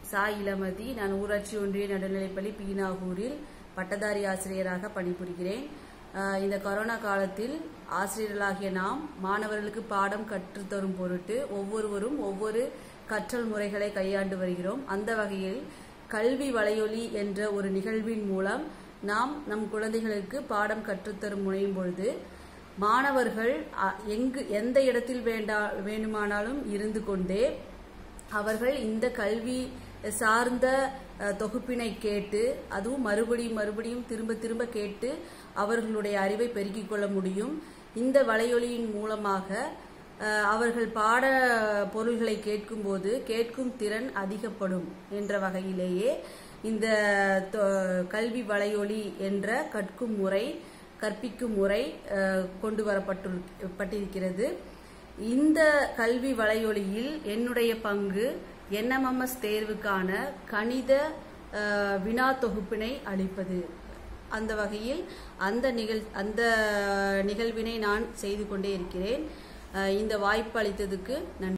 சா இளமதி நான் ஊராட்சி ஒன்றிய நடுநிலைப்பள்ளி பீனாகூரில் பட்டதாரி ஆசிரியராக பணிபுரிகிறேன் அஹ் இந்த கொரோனா காலத்தில் ஆசிரியர்களாகிய நாம் மாணவர்களுக்கு பாடம் கற்றுத்தரும் பொருட்டு ஒவ்வொருவரும் ஒவ்வொரு கற்றல் முறைகளை கையாண்டு வருகிறோம் அந்த வகையில் கல்வி வலையொலி என்ற ஒரு நிகழ்வின் மூலம் நாம் நம் குழந்தைகளுக்கு பாடம் கற்றுத்தரும் முனையும் பொழுது மாணவர்கள் அ, எங்கு எந்த இடத்தில் வேண்டா வேண்டுமானாலும் இருந்து கொண்டே அவர்கள் இந்த கல்வி சார்ந்த அஹ், தொகுப்பினை கேட்டு அதுவும் மறுபடியும் மறுபடியும் திரும்ப திரும்ப கேட்டு அவர்களுடைய அறிவை பெருக்கிக் கொள்ள முடியும் இந்த வலையொலியின் மூலமாக அஹ், அவர்கள் பாட பொருள்களை கேட்கும்போது கேட்கும் திறன் அதிகப்படும் என்ற வகையிலேயே இந்த தொ- கல்வி வலையொலி என்ற கற்கும் முறை கற்பிக்கும் முறை அஹ், கொண்டு வரப்பட்டு பட்டிருக்கிறது இந்த கல்வி வலையொலியில் என்னுடைய பங்கு என்எம்எம்எஸ் தேர்வுக்கான கணித அஹ், வினா தொகுப்பினை அளிப்பது அந்த வகையில் அந்த நிகழ் அந்த நிகழ்வினை நான் செய்து கொண்டே இருக்கிறேன் அஹ், இந்த வாய்ப்பு அளித்ததுக்கு நன்றி